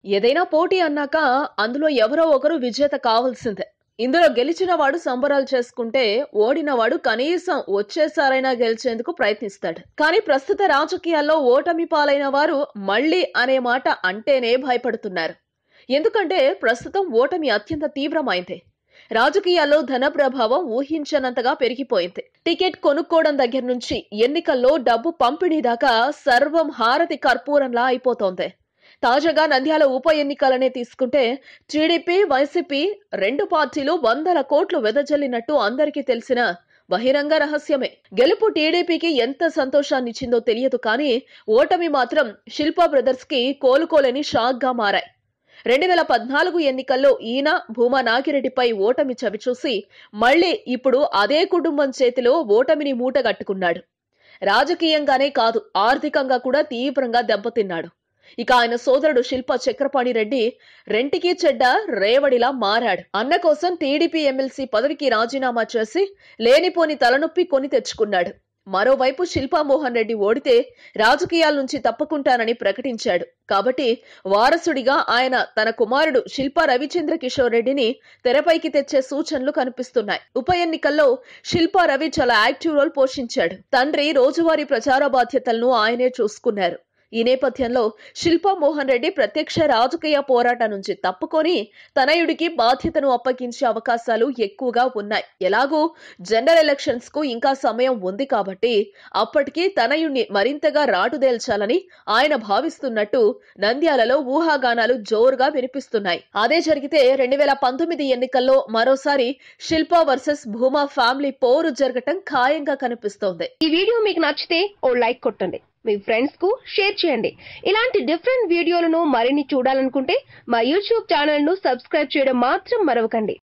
ఏదైనా పోటీ అన్నాక అందులో ఎవరో ఒకరు విజేత కావాల్సిందే ఇందులో గెలిచిన వాడు సంబరాలు చేసుకుంటే ఓడిన వాడు కనీసం వచ్చేసారైనా గెలిచేందుకు ప్రయత్నిస్తాడు కానీ ప్రస్తుత రాజకీయాల్లో ఓటమి పాలైన వారు మళ్ళీ అనే మాట అంటేనే భయపడుతున్నారు ఎందుకంటే ప్రస్తుతం ఓటమి అత్యంత తీవ్రమైంది రాజకీయాల్లో ధన ప్రభావం ఊహించనంతగా పెరిగిపోయింది టికెట్ కొనుక్కోవడం దగ్గర నుంచి ఎన్నికల్లో డబ్బు పంపిణీ దాకా సర్వం హారతి కర్పూరంలా అయిపోతోంది తాజాగా నంద్యాల ఉప ఎన్నికలనే తీసుకుంటే టీడీపీ వైసీపీ రెండు పార్టీలు వందల కోట్లు వెదజల్లినట్టు అందరికీ తెలిసిన బహిరంగ రహస్యమే గెలుపు టీడీపీకి ఎంత సంతోషాన్నిచ్చిందో తెలియదు కానీ ఓటమి మాత్రం శిల్పా బ్రదర్స్ కి కోలుకోలేని షాక్ గా మారాయి రెండు వేల పద్నాలుగు ఎన్నికల్లో ఈయన భూమా నాగిరెడ్డిపై ఓటమి చవిచూసి మళ్లీ ఇప్పుడు అదే కుటుంబం చేతిలో ఓటమిని మూటగట్టుకున్నాడు రాజకీయంగానే కాదు ఆర్థికంగా కూడా తీవ్రంగా దెబ్బతిన్నాడు ఇక ఆయన సోదరుడు శిల్ప చక్రపాణి రెడ్డి రెంటికి చెడ్డ రేవడిలా మారాడు అన్న కోసం టీడీపీ ఎమ్మెల్సీ పదవికి రాజీనామా చేసి లేనిపోని తలనొప్పి కొని తెచ్చుకున్నాడు మరోవైపు శిల్పా మోహన్ రెడ్డి ఓడితే రాజకీయాల నుంచి తప్పుకుంటానని ప్రకటించాడు కాబట్టి వారసుడిగా ఆయన తన కుమారుడు శిల్పా రవిచంద్ర కిషోర్ రెడ్డిని తెరపైకి తెచ్చే సూచనలు కనిపిస్తున్నాయి ఉప ఎన్నికల్లో శిల్పా రవి చాలా యాక్టివ్ రోల్ పోషించాడు తండ్రి రోజువారీ ప్రచార బాధ్యతలను ఆయనే చూసుకున్నారు ఈ నేపథ్యంలో శిల్పా మోహన్ రెడ్డి ప్రత్యక్ష రాజకీయ పోరాటం నుంచి తప్పుకొని తనయుడికి బాధ్యతను అప్పగించే అవకాశాలు ఎక్కువగా ఉన్నాయి ఎలాగూ జనరల్ ఎలక్షన్స్ కు ఇంకా సమయం ఉంది కాబట్టి అప్పటికి తనయుణ్ణి మరింతగా రాటుదేల్చాలని ఆయన భావిస్తున్నట్టు నంద్యాలలో ఊహాగానాలు జోరుగా వినిపిస్తున్నాయి అదే జరిగితే రెండు వేల పంతొమ్మిది ఎన్నికల్లో మరోసారి శిల్పా వర్సెస్ భూమా ఫ్యామిలీ పోరు జరగటం ఖాయంగా కనిపిస్తోంది ఈ వీడియో మీకు నచ్చితే ఓ లైక్ కొట్టండి మీ ఫ్రెండ్స్ కు షేర్ చేయండి ఇలాంటి డిఫరెంట్ వీడియోలను మరిన్ని చూడాలనుకుంటే మా యూట్యూబ్ ఛానల్ ను సబ్స్క్రైబ్ చేయడం మాత్రం మరవకండి